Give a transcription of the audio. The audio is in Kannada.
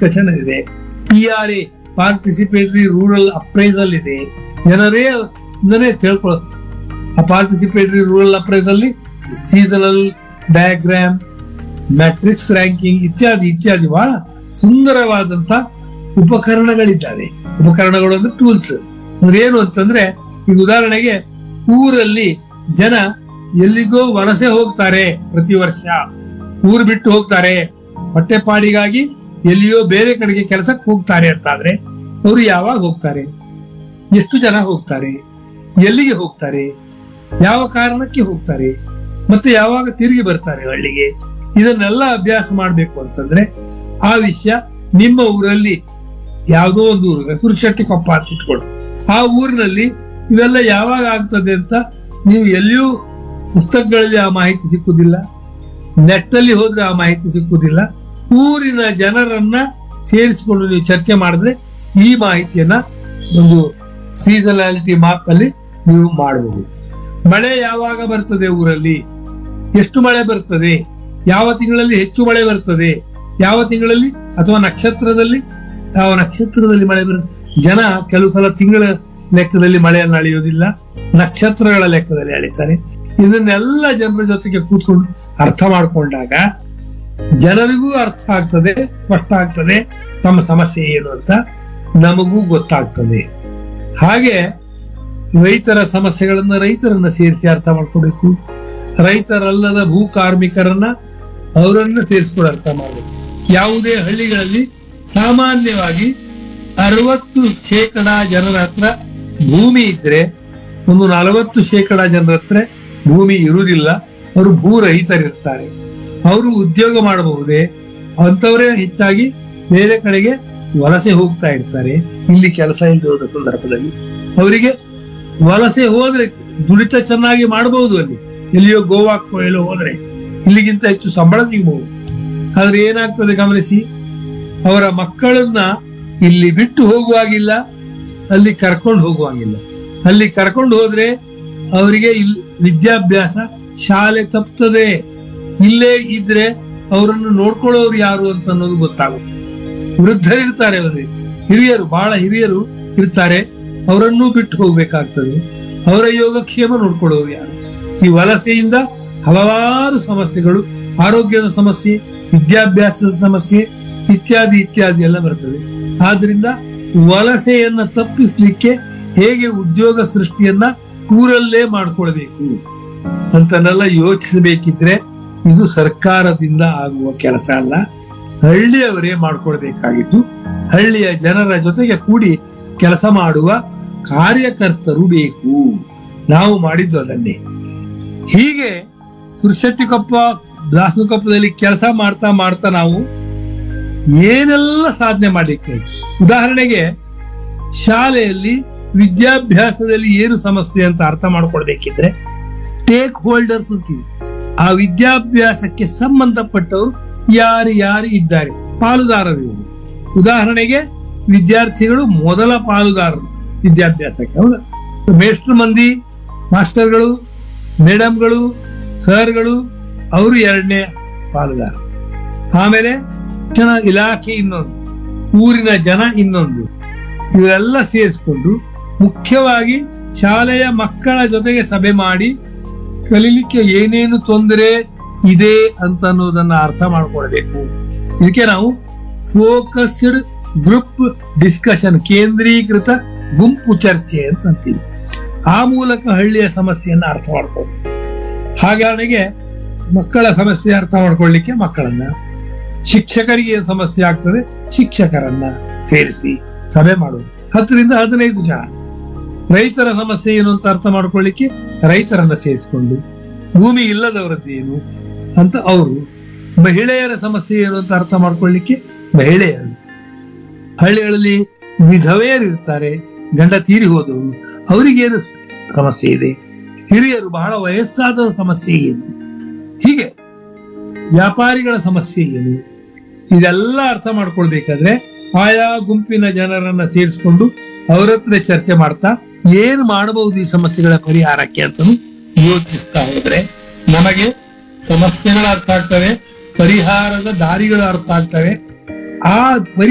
ಡಿಸ್ಕಷನ್ ಇದೆ P R A participatory rural appraisal ಇದೆ ಜನರೇ ಇಂದನೇ ತಿಳ್ಕೊಳ್ಳೋ ಆ ಪಾರ್ಟಿಸಿಪೇಟರಿ ರೂರಲ್ ಅಪ್ರೈಸಲ್ಲಿ ಸೀಸನಲ್ ಡಯಾಗ್ರಾಮ್ ಮ್ಯಾಟ್ರಿಕ್ಸ್ ರ್ಯಾಂಕಿಂಗ್ ಇತ್ಯಾದಿ ಇತ್ಯಾದಿ ಬಹಳ ಸುಂದರವಾದಂತ ಉಪಕರಣಗಳಿದ್ದಾವೆ ಉಪಕರಣಗಳು ಅಂದ್ರೆ ಟೂಲ್ಸ್ ಅಂದ್ರೆ ಏನು ಅಂತಂದ್ರೆ ಈಗ ಉದಾಹರಣೆಗೆ ಊರಲ್ಲಿ ಜನ ಎಲ್ಲಿಗೋ ವಲಸೆ ಹೋಗ್ತಾರೆ ಪ್ರತಿ ವರ್ಷ ಊರು ಬಿಟ್ಟು ಹೋಗ್ತಾರೆ ಹೊಟ್ಟೆಪಾಡಿಗಾಗಿ ಎಲ್ಲಿಯೋ ಬೇರೆ ಕಡೆಗೆ ಕೆಲಸಕ್ಕೆ ಹೋಗ್ತಾರೆ ಅಂತಾದ್ರೆ ಅವರು ಯಾವಾಗ ಹೋಗ್ತಾರೆ ಎಷ್ಟು ಜನ ಹೋಗ್ತಾರೆ ಎಲ್ಲಿಗೆ ಹೋಗ್ತಾರೆ ಯಾವ ಕಾರಣಕ್ಕೆ ಹೋಗ್ತಾರೆ ಮತ್ತೆ ಯಾವಾಗ ತಿರುಗಿ ಬರ್ತಾರೆ ಹಳ್ಳಿಗೆ ಇದನ್ನೆಲ್ಲ ಅಭ್ಯಾಸ ಮಾಡ್ಬೇಕು ಅಂತಂದ್ರೆ ಆ ವಿಷಯ ನಿಮ್ಮ ಊರಲ್ಲಿ ಯಾವುದೋ ಒಂದು ಊರು ಸುರಶೆಟ್ಟಿ ಕೊಪ್ಪ ಅಂತ ಇಟ್ಕೊಳ್ಳಿ ಆ ಊರಿನಲ್ಲಿ ಇವೆಲ್ಲ ಯಾವಾಗ ಆಗ್ತದೆ ಅಂತ ನೀವು ಎಲ್ಲಿಯೂ ಪುಸ್ತಕಗಳಲ್ಲಿ ಆ ಮಾಹಿತಿ ಸಿಕ್ಕುದಿಲ್ಲ ನೆಟ್ಟಲ್ಲಿ ಹೋದ್ರೆ ಆ ಮಾಹಿತಿ ಸಿಕ್ಕುದಿಲ್ಲ ಊರಿನ ಜನರನ್ನ ಸೇರಿಸಿಕೊಂಡು ನೀವು ಚರ್ಚೆ ಮಾಡಿದ್ರೆ ಈ ಮಾಹಿತಿಯನ್ನ ಒಂದು ಸೀಸನಾಲಿಟಿ ಮಾಪ್ ಅಲ್ಲಿ ನೀವು ಮಾಡಬಹುದು ಮಳೆ ಯಾವಾಗ ಬರ್ತದೆ ಊರಲ್ಲಿ ಎಷ್ಟು ಮಳೆ ಬರ್ತದೆ ಯಾವ ತಿಂಗಳಲ್ಲಿ ಹೆಚ್ಚು ಮಳೆ ಬರ್ತದೆ ಯಾವ ತಿಂಗಳಲ್ಲಿ ಅಥವಾ ನಕ್ಷತ್ರದಲ್ಲಿ ಯಾವ ನಕ್ಷತ್ರದಲ್ಲಿ ಮಳೆ ಬರ್ತದೆ ಜನ ಕೆಲವು ಸಲ ತಿಂಗಳ ಲೆಕ್ಕದಲ್ಲಿ ಮಳೆಯನ್ನು ಅಳೆಯೋದಿಲ್ಲ ನಕ್ಷತ್ರಗಳ ಲೆಕ್ಕದಲ್ಲಿ ಅಳಿತಾರೆ ಇದನ್ನೆಲ್ಲ ಜನರ ಜೊತೆಗೆ ಕೂತ್ಕೊಂಡು ಅರ್ಥ ಮಾಡ್ಕೊಂಡಾಗ ಜನರಿಗೂ ಅರ್ಥ ಆಗ್ತದೆ ಸ್ಪಷ್ಟ ಆಗ್ತದೆ ನಮ್ಮ ಸಮಸ್ಯೆ ಏನು ಅಂತ ನಮಗೂ ಗೊತ್ತಾಗ್ತದೆ ಹಾಗೆ ರೈತರ ಸಮಸ್ಯೆಗಳನ್ನ ರೈತರನ್ನ ಸೇರಿಸಿ ಅರ್ಥ ಮಾಡ್ಕೋಬೇಕು ರೈತರಲ್ಲದ ಭೂ ಕಾರ್ಮಿಕರನ್ನ ಅವರನ್ನ ಸೇರಿಸ್ಕೊಂಡು ಅರ್ಥ ಮಾಡಬೇಕು ಯಾವುದೇ ಹಳ್ಳಿಗಳಲ್ಲಿ ಸಾಮಾನ್ಯವಾಗಿ ಅರವತ್ತು ಶೇಕಡ ಜನರ ಹತ್ರ ಭೂಮಿ ಇದ್ರೆ ಒಂದು ನಲವತ್ತು ಶೇಕಡ ಜನರ ಹತ್ರ ಭೂಮಿ ಇರುವುದಿಲ್ಲ ಅವರು ಭೂರಹಿತರಿರ್ತಾರೆ ಅವರು ಉದ್ಯೋಗ ಮಾಡಬಹುದೇ ಅಂತವರೇ ಹೆಚ್ಚಾಗಿ ಬೇರೆ ಕಡೆಗೆ ವಲಸೆ ಹೋಗ್ತಾ ಇರ್ತಾರೆ ಇಲ್ಲಿ ಕೆಲಸ ಇಲ್ಲದ ಸಂದರ್ಭದಲ್ಲಿ ಅವರಿಗೆ ವಲಸೆ ಹೋದ್ರೆ ದುಡಿತ ಚೆನ್ನಾಗಿ ಮಾಡಬಹುದು ಅಲ್ಲಿ ಎಲ್ಲಿಯೋ ಗೋವಾಕ್ಕೋ ಎಲ್ಲೋ ಹೋದ್ರೆ ಇಲ್ಲಿಗಿಂತ ಹೆಚ್ಚು ಸಂಬಳ ಸಿಗಬಹುದು ಆದ್ರೆ ಏನಾಗ್ತದೆ ಗಮನಿಸಿ ಅವರ ಮಕ್ಕಳನ್ನ ಇಲ್ಲಿ ಬಿಟ್ಟು ಹೋಗುವಾಗಿಲ್ಲ ಅಲ್ಲಿ ಕರ್ಕೊಂಡು ಹೋಗುವಾಗಿಲ್ಲ ಅಲ್ಲಿ ಕರ್ಕೊಂಡು ಹೋದ್ರೆ ಅವರಿಗೆ ಇಲ್ಲಿ ವಿದ್ಯಾಭ್ಯಾಸ ಶಾಲೆ ತಪ್ತದೆ ಇಲ್ಲೇ ಇದ್ರೆ ಅವರನ್ನು ನೋಡ್ಕೊಳ್ಳೋರು ಯಾರು ಅಂತ ಅನ್ನೋದು ಗೊತ್ತಾಗುತ್ತೆ ವೃದ್ಧರಿರ್ತಾರೆ ಅವರಿಗೆ ಹಿರಿಯರು ಬಹಳ ಹಿರಿಯರು ಇರ್ತಾರೆ ಅವರನ್ನೂ ಬಿಟ್ಟು ಹೋಗ್ಬೇಕಾಗ್ತದೆ ಅವರ ಯೋಗಕ್ಷೇಮ ನೋಡ್ಕೊಳ್ಳೋರು ಯಾರು ಈ ವಲಸೆಯಿಂದ ಹಲವಾರು ಸಮಸ್ಯೆಗಳು ಆರೋಗ್ಯದ ಸಮಸ್ಯೆ ವಿದ್ಯಾಭ್ಯಾಸದ ಸಮಸ್ಯೆ ಇತ್ಯಾದಿ ಇತ್ಯಾದಿ ಎಲ್ಲ ಬರ್ತದೆ ಆದ್ರಿಂದ ವಲಸೆಯನ್ನ ತಪ್ಪಿಸ್ಲಿಕ್ಕೆ ಹೇಗೆ ಉದ್ಯೋಗ ಸೃಷ್ಟಿಯನ್ನ ಊರಲ್ಲೇ ಮಾಡ್ಕೊಳ್ಬೇಕು ಅಂತನೆಲ್ಲ ಯೋಚಿಸಬೇಕಿದ್ರೆ ಇದು ಸರ್ಕಾರದಿಂದ ಆಗುವ ಕೆಲಸ ಅಲ್ಲ ಹಳ್ಳಿಯವರೇ ಮಾಡ್ಕೊಳ್ಬೇಕಾಗಿದ್ದು ಹಳ್ಳಿಯ ಜನರ ಜೊತೆಗೆ ಕೂಡಿ ಕೆಲಸ ಮಾಡುವ ಕಾರ್ಯಕರ್ತರು ಬೇಕು ನಾವು ಮಾಡಿದ್ದು ಅದನ್ನೇ ಹೀಗೆ ಸುರಶೆಟ್ಟಿಕೊಪ್ಪ ದಾಸನಕೊಪ್ಪದಲ್ಲಿ ಕೆಲಸ ಮಾಡ್ತಾ ಮಾಡ್ತಾ ನಾವು ಏನೆಲ್ಲ ಸಾಧನೆ ಮಾಡಲಿಕ್ಕೆ ಉದಾಹರಣೆಗೆ ಶಾಲೆಯಲ್ಲಿ ವಿದ್ಯಾಭ್ಯಾಸದಲ್ಲಿ ಏನು ಸಮಸ್ಯೆ ಅಂತ ಅರ್ಥ ಮಾಡ್ಕೊಳ್ಬೇಕಿದ್ರೆ ಟೇಕ್ ಹೋಲ್ಡರ್ಸ್ ಅಂತೀವಿ ಆ ವಿದ್ಯಾಭ್ಯಾಸಕ್ಕೆ ಸಂಬಂಧಪಟ್ಟವರು ಯಾರು ಯಾರು ಇದ್ದಾರೆ ಪಾಲುದಾರರು ಇವರು ಉದಾಹರಣೆಗೆ ವಿದ್ಯಾರ್ಥಿಗಳು ಮೊದಲ ಪಾಲುದಾರರು ವಿದ್ಯಾಭ್ಯಾಸಕ್ಕೆ ಹೌದಾ ಮೇಷ್ಟ್ರು ಮಂದಿ ಮಾಸ್ಟರ್ಗಳು ಮೇಡಮ್ಗಳು ಸರ್ಗಳು ಅವರು ಎರಡನೇ ಪಾಲುದಾರ ಆಮೇಲೆ ಶಿಕ್ಷಣ ಇಲಾಖೆ ಇನ್ನೊಂದು ಊರಿನ ಜನ ಇನ್ನೊಂದು ಇವರೆಲ್ಲ ಸೇರಿಸ್ಕೊಂಡು ಮುಖ್ಯವಾಗಿ ಶಾಲೆಯ ಮಕ್ಕಳ ಜೊತೆಗೆ ಸಭೆ ಮಾಡಿ ಕಲೀಲಿಕ್ಕೆ ಏನೇನು ತೊಂದರೆ ಇದೆ ಅಂತ ಅನ್ನೋದನ್ನ ಅರ್ಥ ಮಾಡ್ಕೊಳ್ಬೇಕು ಇದಕ್ಕೆ ನಾವು ಫೋಕಸ್ಡ್ ಗ್ರೂಪ್ ಡಿಸ್ಕಷನ್ ಕೇಂದ್ರೀಕೃತ ಗುಂಪು ಚರ್ಚೆ ಅಂತ ಅಂತೀವಿ ಆ ಮೂಲಕ ಹಳ್ಳಿಯ ಸಮಸ್ಯೆಯನ್ನ ಅರ್ಥ ಮಾಡ್ಕೊಂಡು ಹಾಗಾണെങ്കിൽ ಮಕ್ಕಳ ಸಮಸ್ಯೆ ಅರ್ಥ ಮಾಡ್ಕೊಳ್ಳಿಕ್ಕೆ ಮಕ್ಕಳನ್ನ ಶಿಕ್ಷಕರಿಗೆ ಏನ್ ಸಮಸ್ಯೆ ಆಗ್ತದೆ ಶಿಕ್ಷಕರನ್ನ ಸೇರಿಸಿ ಸಭೆ ಮಾಡುವುದು ಹತ್ತರಿಂದ ಹದಿನೈದು ಜನ ರೈತರ ಸಮಸ್ಯೆ ಏನು ಅಂತ ಅರ್ಥ ಮಾಡ್ಕೊಳ್ಳಿಕ್ಕೆ ರೈತರನ್ನ ಸೇರಿಸಿಕೊಂಡು ಭೂಮಿ ಇಲ್ಲದವರದ್ದೇನು ಅಂತ ಅವರು ಮಹಿಳೆಯರ ಸಮಸ್ಯೆ ಏನು ಅಂತ ಅರ್ಥ ಮಾಡ್ಕೊಳ್ಳಿಕ್ಕೆ ಮಹಿಳೆಯರು ಹಳ್ಳಿಗಳಲ್ಲಿ ವಿಧವೆಯರು ಇರ್ತಾರೆ ಗಂಡ ತೀರಿ ಹೋದವರು ಅವರಿಗೇನು ಸಮಸ್ಯೆ ಇದೆ ಹಿರಿಯರು ಬಹಳ ವಯಸ್ಸಾದ ಸಮಸ್ಯೆ ಏನು ಹೀಗೆ ವ್ಯಾಪಾರಿಗಳ ಸಮಸ್ಯೆ ಏನು ಇದೆಲ್ಲ ಅರ್ಥ ಮಾಡ್ಕೊಳ್ಬೇಕಾದ್ರೆ ಆಯಾ ಗುಂಪಿನ ಜನರನ್ನ ಸೇರಿಸ್ಕೊಂಡು ಅವರ ಹತ್ರ ಚರ್ಚೆ ಮಾಡ್ತಾ ಏನ್ ಮಾಡಬಹುದು ಈ ಸಮಸ್ಯೆಗಳ ಪರಿಹಾರಕ್ಕೆ ಅಂತಲೂ ಯೋಚಿಸ್ತಾ ಹೋದ್ರೆ ನಮಗೆ ಸಮಸ್ಯೆಗಳು ಅರ್ಥ ಆಗ್ತವೆ ಪರಿಹಾರದ ದಾರಿಗಳು ಅರ್ಥ ಆಗ್ತವೆ ಆ ಪರಿ